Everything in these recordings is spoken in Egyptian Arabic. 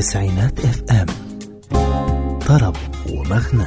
تسعينات اف ام طرب ومغنى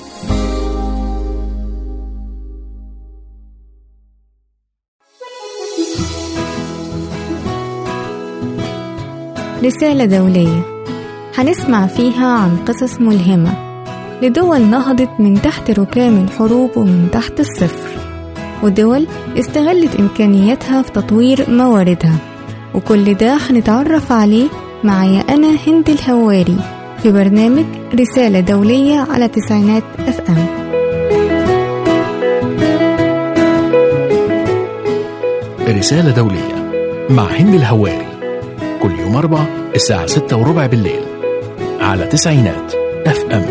رسالة دولية هنسمع فيها عن قصص ملهمة لدول نهضت من تحت ركام الحروب ومن تحت الصفر ودول استغلت إمكانياتها في تطوير مواردها وكل ده هنتعرف عليه معايا أنا هند الهواري في برنامج رسالة دولية على تسعينات اف ام رسالة دولية مع هند الهواري كل يوم أربع الساعة ستة وربع بالليل على تسعينات اف ام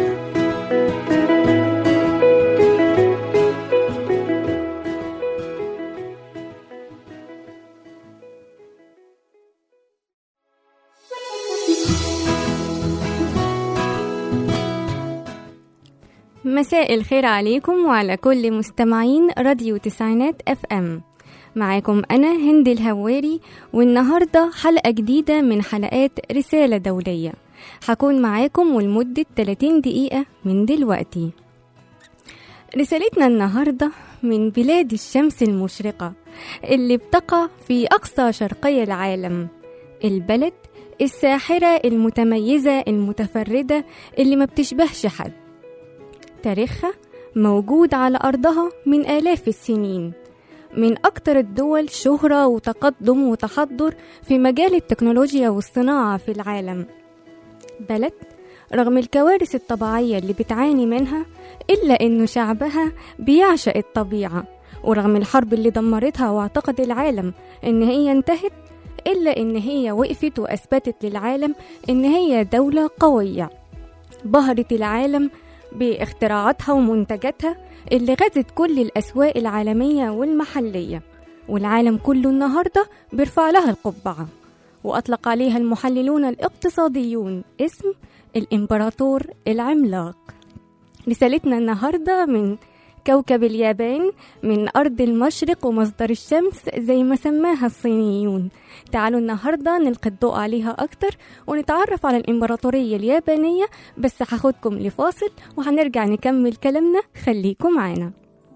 مساء الخير عليكم وعلى كل مستمعين راديو تسعينات اف ام معاكم أنا هند الهواري والنهاردة حلقة جديدة من حلقات رسالة دولية هكون معاكم ولمدة 30 دقيقة من دلوقتي رسالتنا النهاردة من بلاد الشمس المشرقة اللي بتقع في أقصى شرقي العالم البلد الساحرة المتميزة المتفردة اللي ما بتشبهش حد تاريخها موجود على أرضها من آلاف السنين من أكتر الدول شهرة وتقدم وتحضر في مجال التكنولوجيا والصناعة في العالم بلد رغم الكوارث الطبيعية اللي بتعاني منها إلا إنه شعبها بيعشق الطبيعة ورغم الحرب اللي دمرتها واعتقد العالم إن هي انتهت إلا إن هي وقفت وأثبتت للعالم إن هي دولة قوية بهرت العالم باختراعاتها ومنتجاتها اللي غزت كل الأسواق العالمية والمحلية والعالم كله النهاردة بيرفع لها القبعة وأطلق عليها المحللون الاقتصاديون اسم الإمبراطور العملاق رسالتنا النهاردة من كوكب اليابان من أرض المشرق ومصدر الشمس زي ما سماها الصينيون تعالوا النهاردة نلقي الضوء عليها أكتر ونتعرف على الإمبراطورية اليابانية بس هاخدكم لفاصل وهنرجع نكمل كلامنا خليكم معانا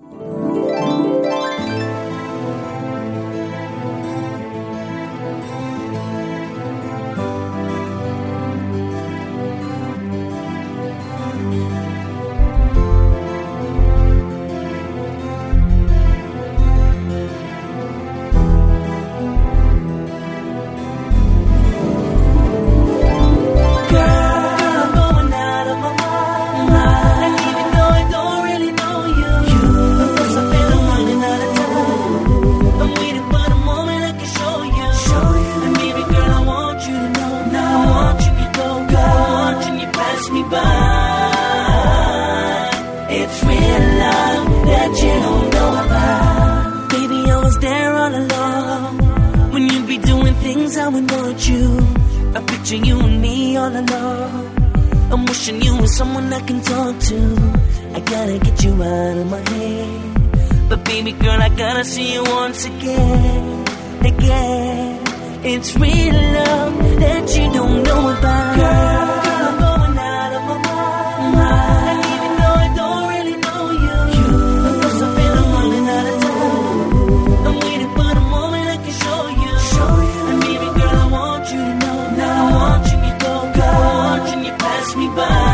It's real love that you don't know about. Baby, I was there all along. When you'd be doing things I would want you. I picture you and me all alone. I'm wishing you were someone I can talk to. I gotta get you out of my head. But baby girl, I gotta see you once again. Again. It's real love that you don't know about. Girl, I'm going out of my mind. And even though I don't really know you, of course I feel I'm running out of time. I'm waiting for the moment I can show you. And baby girl, I want you to know. Now I want you to go. I want you to pass me by.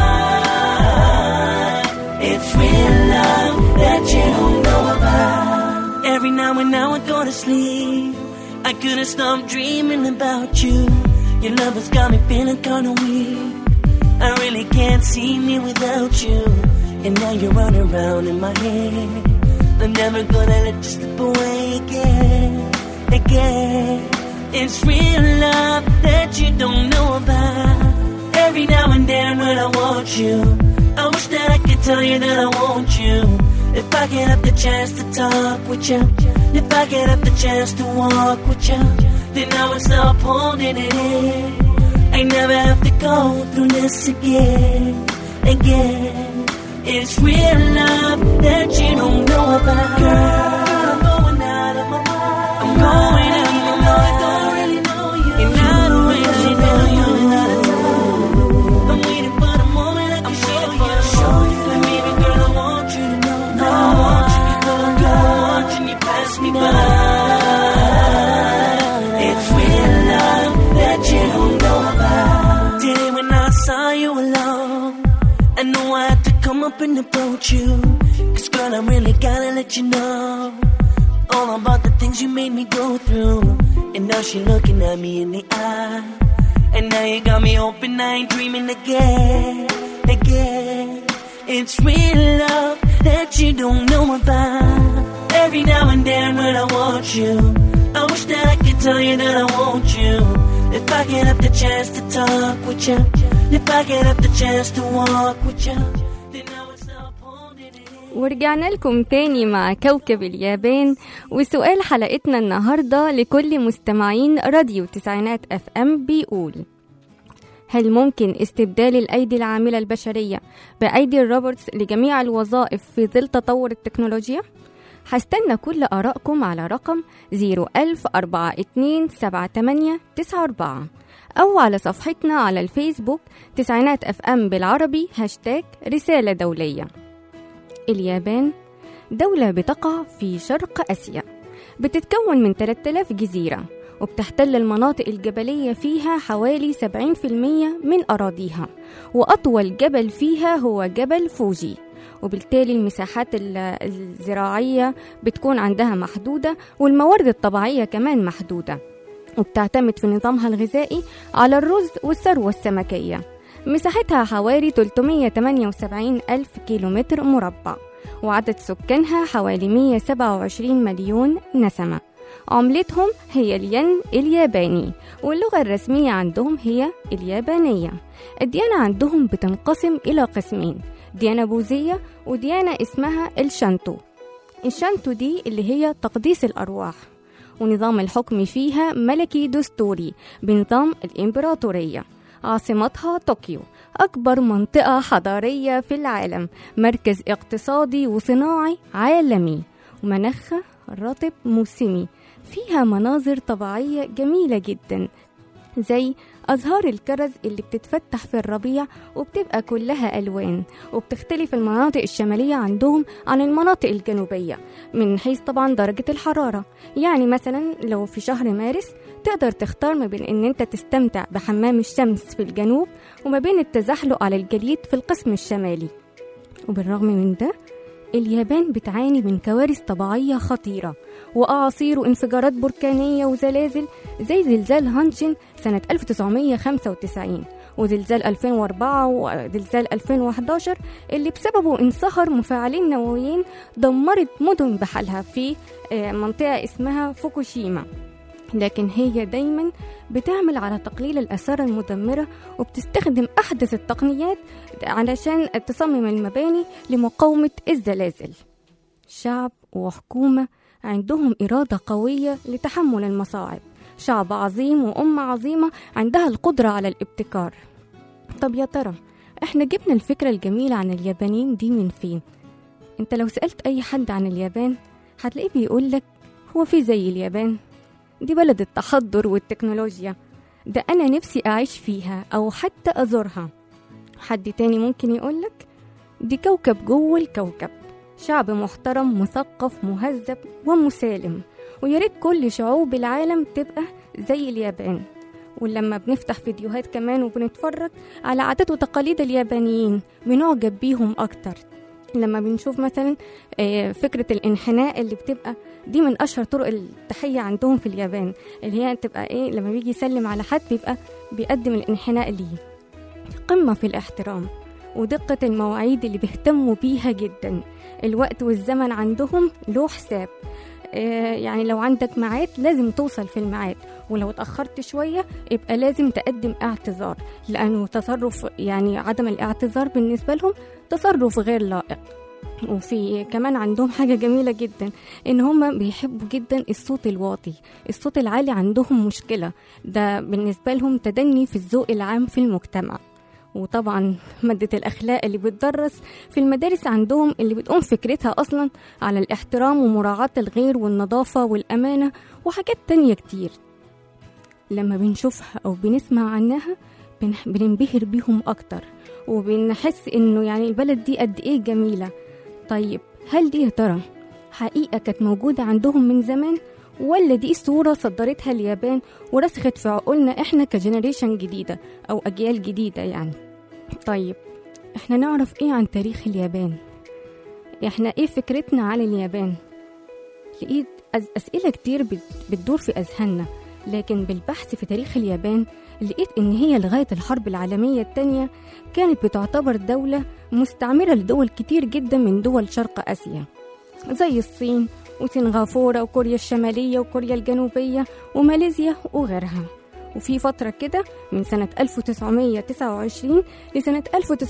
It's real love that you don't know about. Every now and now I go to sleep. I couldn't stop dreaming about you. Your love has got me feeling kinda weak. I really can't see me without you. And now you're running around in my head. I'm never gonna let you slip away again. Again. It's real love that you don't know about. Every now and then when I want you, I wish that I could tell you that I want you. If I get up the chance to talk with you, if I get up the chance to walk with you, then I would stop holding it in. I never have to go through this again, again. It's real love that you don't know about. Girl, I'm going out of my mind. I'm going out of my mind. I don't really know you. And I don't really know you. up and approach you. Cause girl, I really gotta let you know all about the things you made me go through. And now she looking at me in the eye. And now you got me open, I ain't dreaming again, again. It's real love that you don't know about. Every now and then when I want you, I wish that I could tell you that I want you. If I get up the chance to talk with you, if I get up the chance to walk with you, then I would stop holding it in. ورجعنا لكم تاني مع كوكب اليابان وسؤال حلقتنا النهاردة لكل مستمعين راديو تسعينات اف ام بيقول هل ممكن استبدال الأيدي العاملة البشرية بأيدي الروبوتس لجميع الوظائف في ظل تطور التكنولوجيا؟ هستنى كل آرائكم على رقم 010427894 أو على صفحتنا على الفيسبوك تسعينات اف ام بالعربي هاشتاج رسالة دولية اليابان دولة بتقع في شرق آسيا بتتكون من 3000 جزيرة وبتحتل المناطق الجبلية فيها حوالي 70% من أراضيها وأطول جبل فيها هو جبل فوجي وبالتالي المساحات ال- الزراعية بتكون عندها محدودة والموارد الطبيعية كمان محدودة وبتعتمد في نظامها الغذائي على الرز والثروة السمكية مساحتها حوالي 378 ألف كيلومتر مربع وعدد سكانها حوالي 127 مليون نسمة عملتهم هي الين الياباني واللغة الرسمية عندهم هي اليابانية الديانة عندهم بتنقسم إلى قسمين ديانة بوذية وديانة اسمها الشانتو الشانتو دي اللي هي تقديس الأرواح ونظام الحكم فيها ملكي دستوري بنظام الإمبراطورية عاصمتها طوكيو أكبر منطقة حضارية في العالم مركز اقتصادي وصناعي عالمي ومناخها رطب موسمي فيها مناظر طبيعية جميلة جدا زي أزهار الكرز اللي بتتفتح في الربيع وبتبقى كلها ألوان وبتختلف المناطق الشمالية عندهم عن المناطق الجنوبية من حيث طبعا درجة الحرارة يعني مثلا لو في شهر مارس تقدر تختار ما بين ان انت تستمتع بحمام الشمس في الجنوب وما بين التزحلق على الجليد في القسم الشمالي وبالرغم من ده اليابان بتعاني من كوارث طبيعية خطيرة وأعاصير وانفجارات بركانية وزلازل زي زلزال هانشين سنة 1995 وزلزال 2004 وزلزال 2011 اللي بسببه انصهر مفاعلين نوويين دمرت مدن بحالها في آه، منطقة اسمها فوكوشيما لكن هي دايما بتعمل على تقليل الآثار المدمرة وبتستخدم أحدث التقنيات علشان تصمم المباني لمقاومة الزلازل شعب وحكومة عندهم إرادة قوية لتحمل المصاعب شعب عظيم وأمة عظيمة عندها القدرة على الابتكار طب يا ترى احنا جبنا الفكرة الجميلة عن اليابانيين دي من فين؟ انت لو سألت أي حد عن اليابان هتلاقيه بيقولك هو في زي اليابان دي بلد التحضر والتكنولوجيا ده أنا نفسي أعيش فيها أو حتى أزورها حد تاني ممكن يقولك دي كوكب جوه الكوكب شعب محترم مثقف مهذب ومسالم وياريت كل شعوب العالم تبقى زي اليابان ولما بنفتح فيديوهات كمان وبنتفرج على عادات وتقاليد اليابانيين بنعجب بيهم أكتر لما بنشوف مثلا آه، فكرة الانحناء اللي بتبقى دي من أشهر طرق التحية عندهم في اليابان اللي هي تبقى إيه لما بيجي يسلم على حد بيبقى بيقدم الانحناء ليه قمة في الاحترام ودقة المواعيد اللي بيهتموا بيها جدا الوقت والزمن عندهم له حساب آه، يعني لو عندك ميعاد لازم توصل في الميعاد ولو اتأخرت شوية يبقى لازم تقدم اعتذار لأنه تصرف يعني عدم الاعتذار بالنسبة لهم تصرف غير لائق وفي كمان عندهم حاجة جميلة جدا إن هم بيحبوا جدا الصوت الواطي الصوت العالي عندهم مشكلة ده بالنسبة لهم تدني في الذوق العام في المجتمع وطبعا مادة الأخلاق اللي بتدرس في المدارس عندهم اللي بتقوم فكرتها أصلا على الاحترام ومراعاة الغير والنظافة والأمانة وحاجات تانية كتير لما بنشوفها أو بنسمع عنها بنح- بننبهر بيهم أكتر وبنحس إنه يعني البلد دي قد إيه جميلة طيب هل دي يا ترى حقيقة كانت موجودة عندهم من زمان ولا دي صورة صدرتها اليابان ورسخت في عقولنا إحنا كجنريشن جديدة أو أجيال جديدة يعني طيب احنا نعرف ايه عن تاريخ اليابان احنا ايه فكرتنا عن اليابان لقيت أس- أسئلة كتير بت- بتدور في أذهاننا لكن بالبحث في تاريخ اليابان لقيت إن هي لغاية الحرب العالمية التانية كانت بتعتبر دولة مستعمرة لدول كتير جدا من دول شرق آسيا زي الصين وسنغافورة وكوريا الشمالية وكوريا الجنوبية وماليزيا وغيرها وفي فترة كده من سنة 1929 لسنة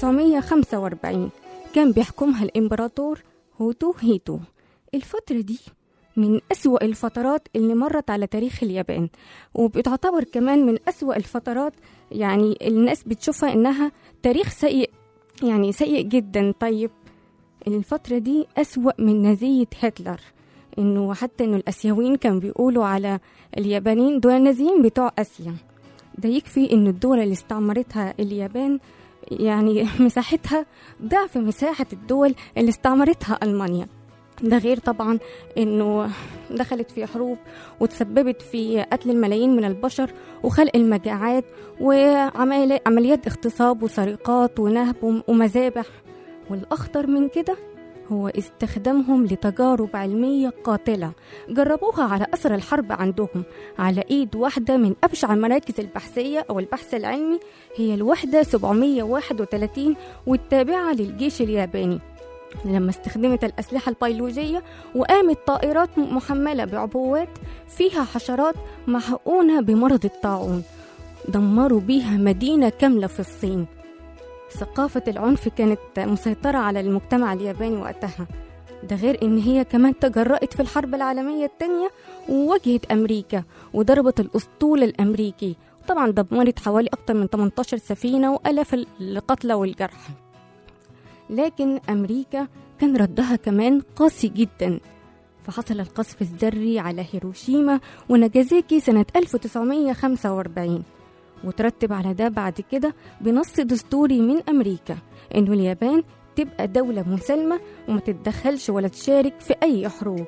1945 كان بيحكمها الإمبراطور هوتو هيتو الفترة دي من أسوأ الفترات اللي مرت على تاريخ اليابان وبتعتبر كمان من أسوأ الفترات يعني الناس بتشوفها إنها تاريخ سيء يعني سيء جدا طيب الفترة دي أسوأ من نازية هتلر إنه حتى إنه الآسيويين كانوا بيقولوا على اليابانيين دول النازيين بتوع آسيا ده يكفي إن الدول اللي استعمرتها اليابان يعني مساحتها ضعف مساحة الدول اللي استعمرتها ألمانيا ده غير طبعا انه دخلت في حروب وتسببت في قتل الملايين من البشر وخلق المجاعات وعمليات اغتصاب وسرقات ونهب وم- ومذابح والاخطر من كده هو استخدامهم لتجارب علمية قاتلة جربوها على أثر الحرب عندهم على إيد واحدة من أبشع المراكز البحثية أو البحث العلمي هي الوحدة 731 والتابعة للجيش الياباني لما استخدمت الأسلحة البيولوجية وقامت طائرات محملة بعبوات فيها حشرات محقونة بمرض الطاعون دمروا بيها مدينة كاملة في الصين ثقافة العنف كانت مسيطرة على المجتمع الياباني وقتها ده غير إن هي كمان تجرأت في الحرب العالمية التانية وواجهت أمريكا وضربت الأسطول الأمريكي طبعا دمرت حوالي أكتر من 18 سفينة وألاف القتلى والجرحى لكن أمريكا كان ردها كمان قاسي جدا فحصل القصف الذري على هيروشيما وناجازاكي سنة 1945 وترتب على ده بعد كده بنص دستوري من أمريكا إنه اليابان تبقى دولة مسالمة وما تتدخلش ولا تشارك في أي حروب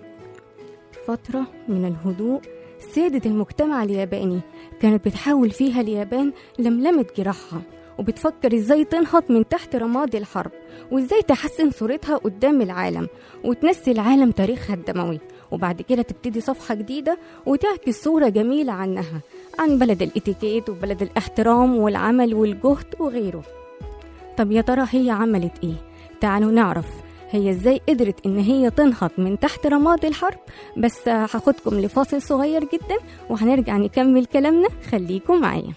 فترة من الهدوء سادت المجتمع الياباني كانت بتحاول فيها اليابان لملمة جراحها وبتفكر ازاي تنهض من تحت رماد الحرب وازاي تحسن صورتها قدام العالم وتنسي العالم تاريخها الدموي وبعد كده تبتدي صفحة جديدة وتعكس صورة جميلة عنها عن بلد الاتيكيت وبلد الاحترام والعمل والجهد وغيره طب يا ترى هي عملت ايه تعالوا نعرف هي ازاي قدرت ان هي تنهض من تحت رماد الحرب بس هاخدكم لفاصل صغير جدا وهنرجع نكمل كلامنا خليكم معايا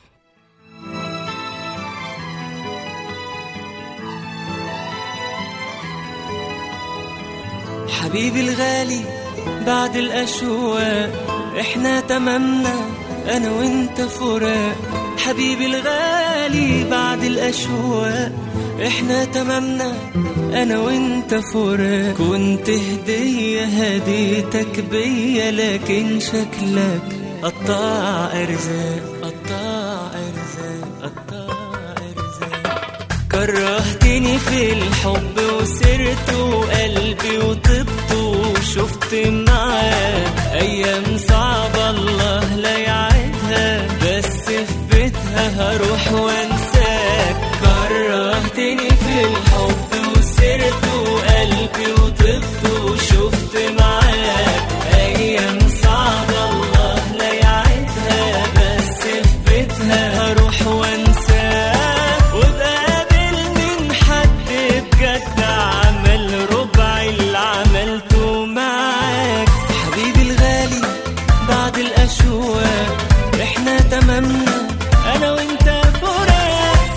حبيبي الغالي بعد الأشواق احنا تمامنا أنا وأنت فراق حبيبي الغالي بعد الأشواق احنا تمامنا أنا وأنت فراق كنت هدية هديتك بيا لكن شكلك قطاع أرزاق قطاع أرزاق قطاع أرزاق كرهتني في الحب وسرت وقلبي وطبت وشفت معاه ايام صعبة الله لا يعيدها بس في بيتها هروح وانساك كرهتني في الحب وسرت وقلبي وطبت وشفت معاك ايام صعبة الله لا يعيدها بس في بيتها هروح وانساك وبقابل من حد بجد عمل ربع اللي عملته معاك حبيبي الغالي بعد الاشواق احنا تمامنا انا وانت فراق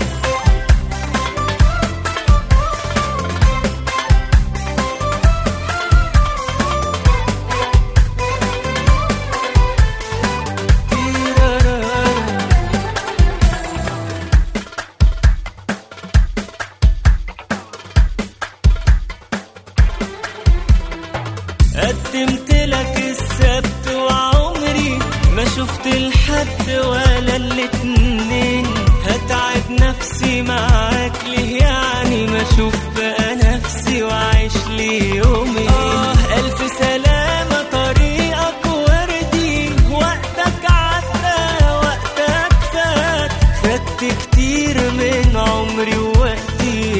قدمت لك السبت وعمري ما شفت الحد ولا الاتنين هتعب نفسي معاك ليه يعني ما اشوف بقى نفسي واعيش لي يومين اه الف سلامة طريقك وردي وقتك عدى وقتك فات خدت كتير من عمري ووقتي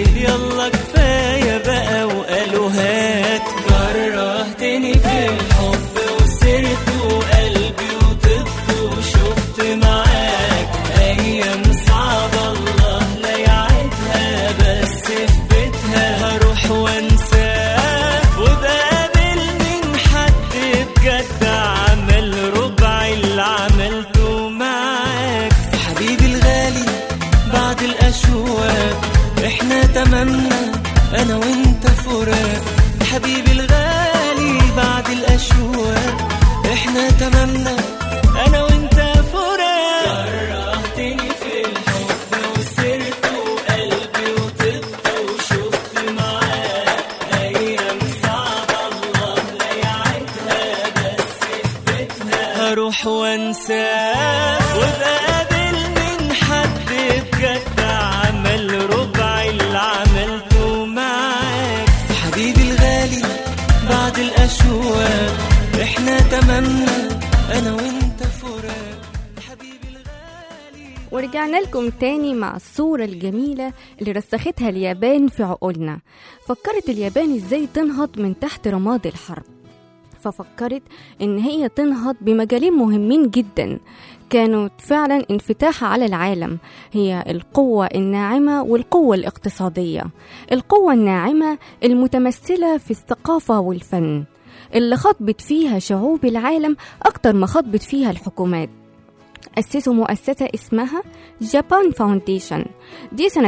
انا وانت فراق حبيبي الغالي بعد الاشواق احنا تمامنا انا وانت فراق كرهتني في الحب وسرت وقلبي وطبت وشفت معاك ايام صعبه الله لا يعدها بس في بيتنا هروح وانساك وبقابل من حد بجد عمل ربع اللي عملته معاك حبيبي الغالي بعد الاشواق احنا تمامنا انا وانت فراق حبيبي الغالي ورجعنا لكم تاني مع الصورة الجميلة اللي رسختها اليابان في عقولنا فكرت اليابان ازاي تنهض من تحت رماد الحرب ففكرت ان هي تنهض بمجالين مهمين جدا كانوا فعلا انفتاح على العالم هي القوة الناعمة والقوة الاقتصادية القوة الناعمة المتمثلة في الثقافة والفن اللي خاطبت فيها شعوب العالم أكتر ما خاطبت فيها الحكومات أسسوا مؤسسة اسمها جابان فاونديشن دي سنة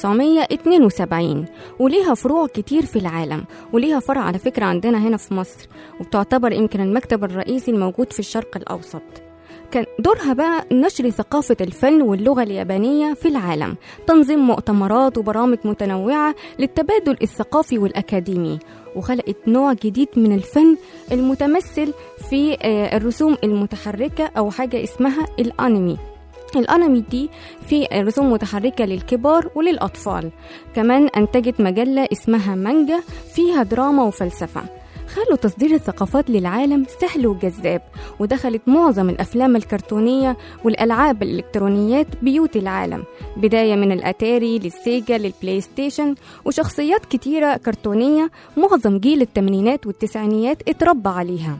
1972 وليها فروع كتير في العالم وليها فرع على فكرة عندنا هنا في مصر وبتعتبر يمكن المكتب الرئيسي الموجود في الشرق الأوسط كان دورها بقى نشر ثقافة الفن واللغة اليابانية في العالم تنظيم مؤتمرات وبرامج متنوعة للتبادل الثقافي والأكاديمي وخلقت نوع جديد من الفن المتمثل في آه، الرسوم المتحركة أو حاجة اسمها الأنمي الأنمي دي في رسوم متحركة للكبار وللأطفال كمان أنتجت مجلة اسمها مانجا فيها دراما وفلسفة خلوا تصدير الثقافات للعالم سهل وجذاب ودخلت معظم الأفلام الكرتونية والألعاب الإلكترونيات بيوت العالم بداية من الأتاري للسيجا للبلاي ستيشن وشخصيات كتيرة كرتونية معظم جيل الثمانينات والتسعينيات اتربى عليها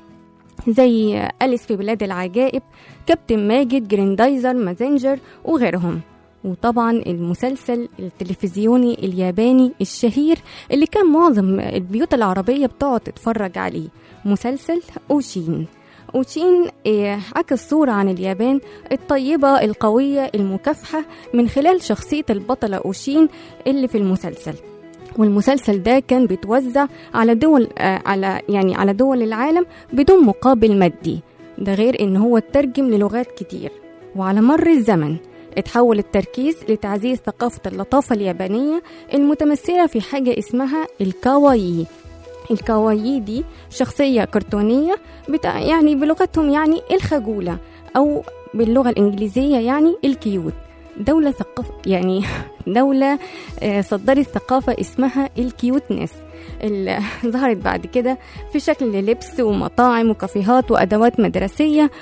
زي أليس في بلاد العجائب كابتن ماجد جريندايزر مازنجر وغيرهم وطبعا المسلسل التلفزيوني الياباني الشهير اللي كان معظم البيوت العربية بتقعد تتفرج عليه مسلسل أوشين أوشين إيه، عكس صورة عن اليابان الطيبة القوية المكافحة من خلال شخصية البطلة أوشين اللي في المسلسل والمسلسل ده كان بيتوزع على دول آه، على يعني على دول العالم بدون مقابل مادي ده غير ان هو اترجم للغات كتير وعلى مر الزمن اتحول التركيز لتعزيز ثقافة اللطافة اليابانية المتمثلة في حاجة اسمها الكاوايي الكاوايي دي شخصية كرتونية بتاع يعني بلغتهم يعني الخجولة أو باللغة الإنجليزية يعني الكيوت دولة ثقافة يعني دولة آه، صدرت ثقافة اسمها الكيوتنس اللي ظهرت بعد كده في شكل لبس ومطاعم وكافيهات وأدوات مدرسية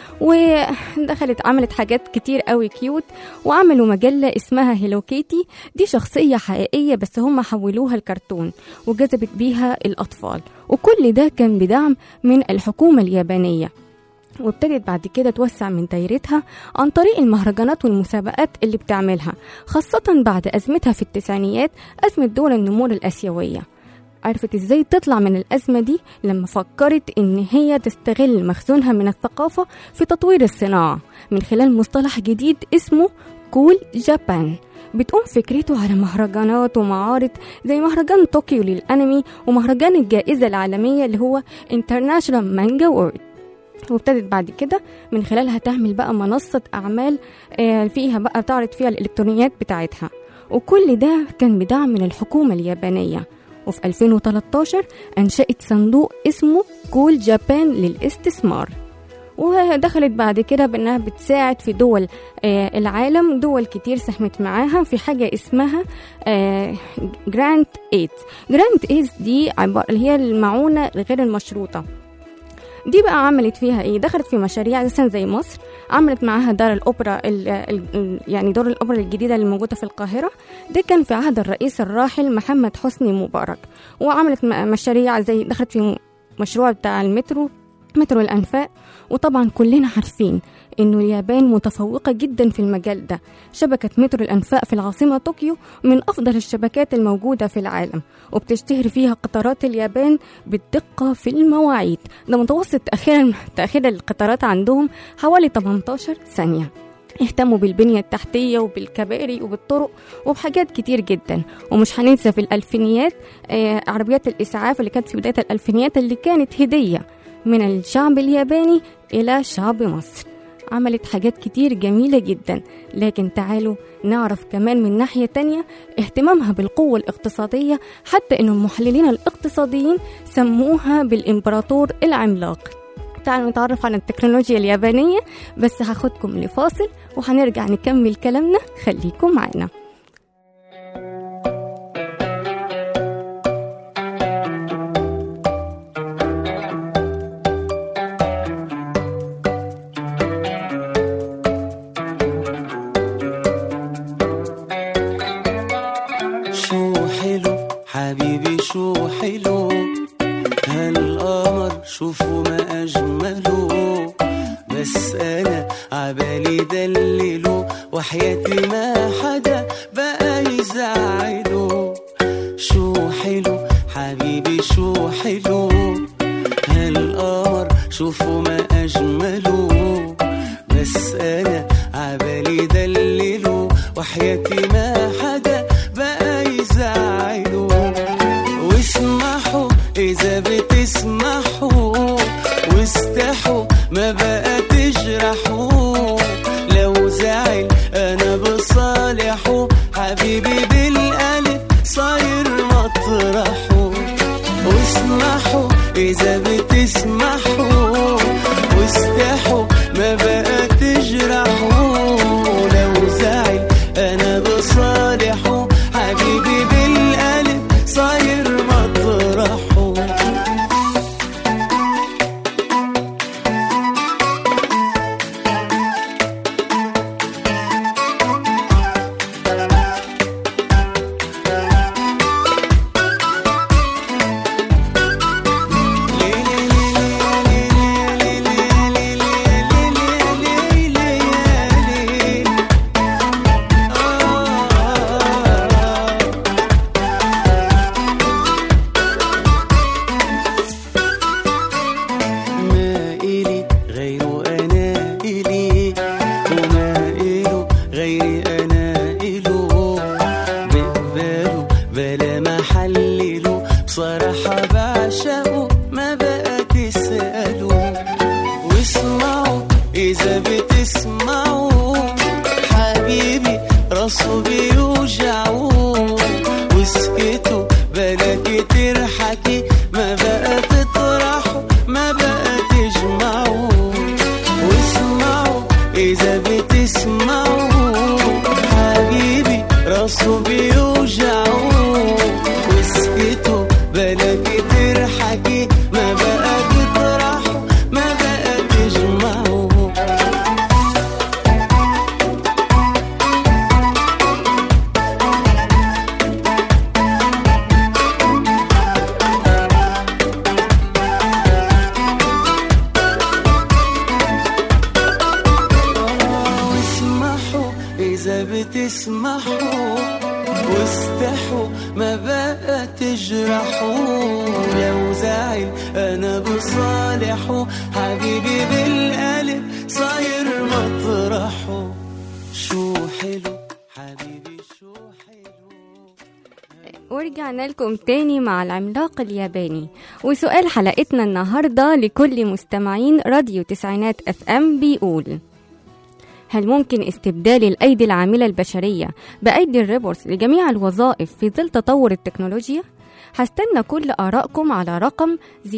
ودخلت عملت حاجات كتير قوي كيوت وعملوا مجلة اسمها هيلو كيتي دي شخصية حقيقية بس هم حولوها الكرتون وجذبت بيها الأطفال وكل ده كان بدعم من الحكومة اليابانية وابتدت بعد كده توسع من دايرتها عن طريق المهرجانات والمسابقات اللي بتعملها خاصة بعد أزمتها في التسعينيات أزمة دول النمور الآسيوية عرفت ازاي تطلع من الأزمة دي لما فكرت ان هي تستغل مخزونها من الثقافة في تطوير الصناعة من خلال مصطلح جديد اسمه كول جابان بتقوم فكرته على مهرجانات ومعارض زي مهرجان طوكيو للأنمي ومهرجان الجائزة العالمية اللي هو International Manga World وابتدت بعد كده من خلالها تعمل بقى منصة أعمال آه، فيها بقى تعرض فيها الإلكترونيات بتاعتها وكل ده كان بدعم من الحكومة اليابانية وفي 2013 أنشأت صندوق اسمه كول جابان للاستثمار ودخلت بعد كده بأنها بتساعد في دول آه، العالم دول كتير ساهمت معاها في حاجة اسمها جرانت ايد جرانت ايد دي عبارة اللي هي المعونة غير المشروطة دي بقى عملت فيها ايه دخلت في مشاريع مثلا زي مصر عملت معاها دار الاوبرا ال ال يعني دار الاوبرا الجديده اللي موجوده في القاهره ده كان في عهد الرئيس الراحل محمد حسني مبارك وعملت م- مشاريع زي دخلت في مشروع بتاع المترو مترو الانفاق وطبعا كلنا عارفين انه اليابان متفوقه جدا في المجال ده شبكه مترو الانفاق في العاصمه طوكيو من افضل الشبكات الموجوده في العالم وبتشتهر فيها قطارات اليابان بالدقه في المواعيد ده متوسط تاخير تاخير القطارات عندهم حوالي 18 ثانيه اهتموا بالبنية التحتية وبالكباري وبالطرق وبحاجات كتير جدا ومش هننسى في الألفينيات آه، عربيات الإسعاف اللي كانت في بداية الألفينيات اللي كانت هدية من الشعب الياباني إلى شعب مصر عملت حاجات كتير جميلة جدا لكن تعالوا نعرف كمان من ناحية تانية اهتمامها بالقوة الاقتصادية حتى أن المحللين الاقتصاديين سموها بالإمبراطور العملاق تعالوا نتعرف على التكنولوجيا اليابانية بس هاخدكم لفاصل وهنرجع نكمل كلامنا خليكم معنا شو حلو حبيبي شو حلو هالقمر شوفوا ما أجمله بس أنا عبالي دلله وحياتي ما حدا بقى يزعله شو حلو حبيبي شو حلو هالقمر شوفوا ما أجمله بس أنا عبالي دلله وحياتي ما حدا بقى يزعله واسمحوا إذا بتسمحوا واستحوا ما بقى تجرحوا لو زعل أنا بصالحه حبيبي بالقلب صاير مطرحه واسمحوا إذا بتسمحوا واستحوا ما بقى تجرحوا لو زعل أنا بصالحه حبيبي بالقلب صاير مطرحه ما إلي غيره أنا إلي وما إله غيري أنا إله بقبله بلا ما حلله بصراحة بعشقه ما بقى تسأله واسمعوا إذا بتسمعوا حبيبي راسه بيوجعه واسكتوا بلا كتير حكي ما بقى تطرحوا ما بقى تجمعوا واسمعوا إذا بتسمعوا حبيبي راسه بيوجعه واسكتوا بلا كتير حكي ما بقى تطرحوا ما بقى تجمعوا واسمحوا إذا بتسمحوا واستحوا ما بقى تجرحوا لو زعل أنا بصالحه حبيبي بالقلب صاير مطرحه شو حلو حبيبي شو حلو ورجعنا لكم تاني مع العملاق الياباني وسؤال حلقتنا النهاردة لكل مستمعين راديو تسعينات اف ام بيقول هل ممكن استبدال الأيدي العاملة البشرية بأيدي الريبورس لجميع الوظائف في ظل تطور التكنولوجيا؟ هستنى كل آرائكم على رقم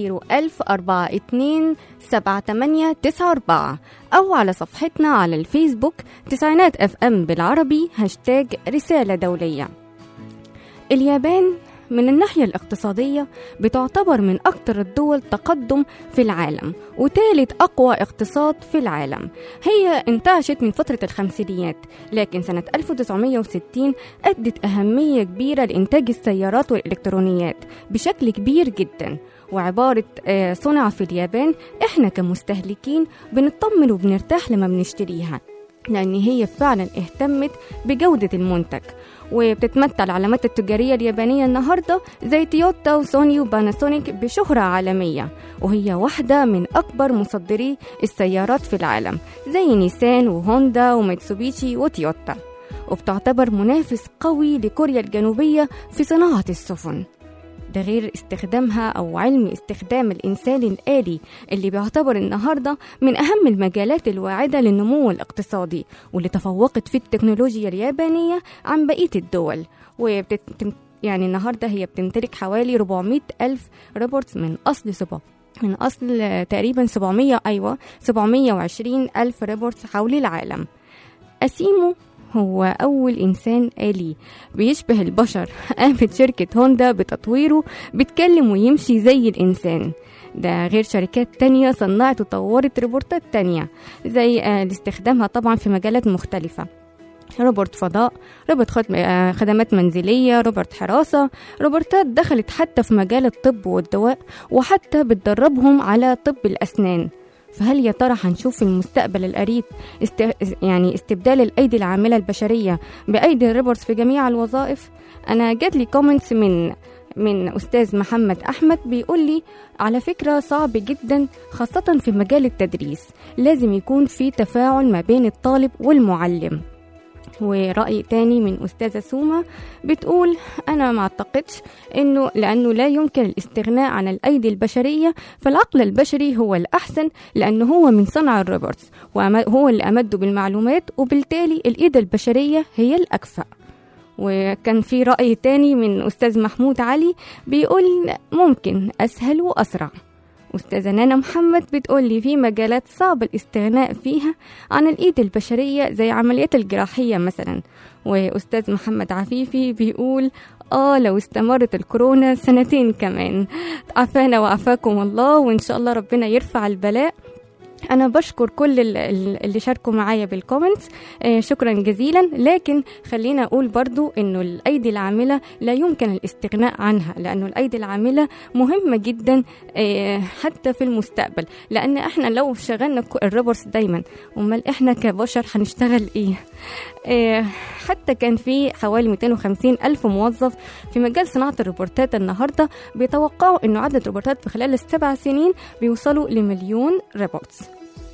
01042 أو على صفحتنا على الفيسبوك تسعينات اف ام بالعربي هاشتاج رسالة دولية اليابان من الناحية الاقتصادية بتعتبر من أكثر الدول تقدم في العالم وثالث أقوى اقتصاد في العالم هي انتعشت من فترة الخمسينيات لكن سنة 1960 أدت أهمية كبيرة لإنتاج السيارات والإلكترونيات بشكل كبير جدا وعبارة آه، صنع في اليابان إحنا كمستهلكين بنطمن وبنرتاح لما بنشتريها لأن هي فعلا اهتمت بجودة المنتج وبتتمثل العلامات التجارية اليابانية النهاردة زي تويوتا وسوني وباناسونيك بشهرة عالمية وهي واحدة من أكبر مصدري السيارات في العالم زي نيسان وهوندا وميتسوبيشي وتويوتا وبتعتبر منافس قوي لكوريا الجنوبية في صناعة السفن ده غير استخدامها أو علم استخدام الإنسان الآلي اللي بيعتبر النهاردة من أهم المجالات الواعدة للنمو الاقتصادي واللي تفوقت في التكنولوجيا اليابانية عن بقية الدول وبتت... يعني النهاردة هي بتمتلك حوالي 400 ألف روبوت من أصل سبا من أصل تقريبا 700 أيوة 720 ألف روبوت حول العالم أسيمو هو أول إنسان آلي بيشبه البشر قامت شركة هوندا بتطويره بيتكلم ويمشي زي الإنسان ده غير شركات تانية صنعت وطورت روبوتات تانية زي آه، لاستخدامها طبعا في مجالات مختلفة روبوت فضاء روبوت خدم- آه، خدمات منزلية روبوت حراسة روبوتات دخلت حتى في مجال الطب والدواء وحتى بتدربهم على طب الأسنان فهل يا ترى هنشوف في المستقبل القريب است... يعني استبدال الايدي العامله البشريه بايدي الروبوتس في جميع الوظائف انا جات لي كومنتس من من استاذ محمد احمد بيقول لي على فكره صعب جدا خاصه في مجال التدريس لازم يكون في تفاعل ما بين الطالب والمعلم ورأي تاني من أستاذة سوما بتقول أنا ما أعتقدش أنه لأنه لا يمكن الاستغناء عن الأيدي البشرية فالعقل البشري هو الأحسن لأنه هو من صنع الروبوتس وهو اللي أمده بالمعلومات وبالتالي الإيد البشرية هي الأكفأ وكان في رأي تاني من أستاذ محمود علي بيقول ممكن أسهل وأسرع أستاذة نانا محمد بتقول لي في مجالات صعب الاستغناء فيها عن الإيد البشرية زي عمليات الجراحية مثلا وأستاذ محمد عفيفي بيقول آه لو استمرت الكورونا سنتين كمان عافانا وعافاكم الله وإن شاء الله ربنا يرفع البلاء انا بشكر كل ال- ال- اللي شاركوا معايا بالكومنتس آه شكرا جزيلا لكن خلينا اقول برضو انه الايدي العامله لا يمكن الاستغناء عنها لانه الايدي العامله مهمه جدا آه حتى في المستقبل لان احنا لو شغلنا ك- الروبوتس دايما امال احنا كبشر هنشتغل ايه آه، حتى كان في حوالي 250 ألف موظف في مجال صناعة الروبوتات النهاردة بيتوقعوا أنه عدد الروبوتات في خلال السبع سنين بيوصلوا لمليون روبوتس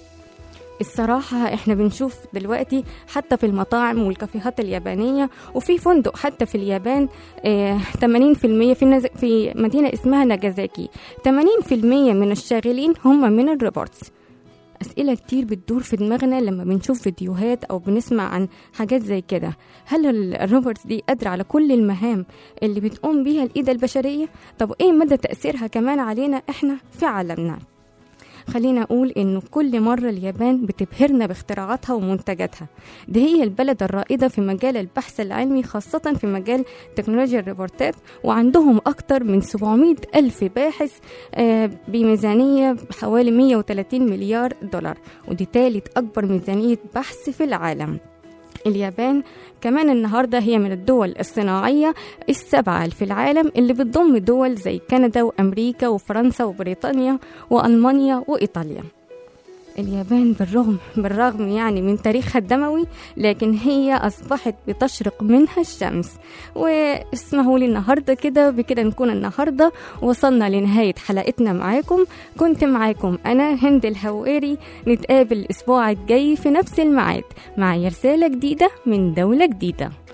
الصراحة احنا بنشوف دلوقتي حتى في المطاعم والكافيهات اليابانية وفي فندق حتى في اليابان آه 80% في نز... في مدينة اسمها ناجازاكي 80% من الشاغلين هم من الروبوتس أسئلة كتير بتدور في دماغنا لما بنشوف فيديوهات أو بنسمع عن حاجات زي كده هل ال- الروبوتس دي قادرة على كل المهام اللي بتقوم بيها الإيد البشرية؟ طب إيه مدى تأثيرها كمان علينا إحنا في عالمنا؟ خلينا أقول إنه كل مرة اليابان بتبهرنا باختراعاتها ومنتجاتها دي هي البلد الرائدة في مجال البحث العلمي خاصة في مجال تكنولوجيا الروبوتات وعندهم أكتر من 700 ألف باحث آه، بميزانية حوالي 130 مليار دولار ودي تالت أكبر ميزانية بحث في العالم اليابان كمان النهاردة هي من الدول الصناعية السبعة في العالم اللي بتضم دول زي كندا وأمريكا وفرنسا وبريطانيا وألمانيا وإيطاليا اليابان بالرغم بالرغم يعني من تاريخها الدموي لكن هي أصبحت بتشرق منها الشمس واسمحوا لي النهاردة كده بكده نكون النهاردة وصلنا لنهاية حلقتنا معاكم كنت معاكم أنا هند الهواري نتقابل الأسبوع الجاي في نفس الميعاد مع رسالة جديدة من دولة جديدة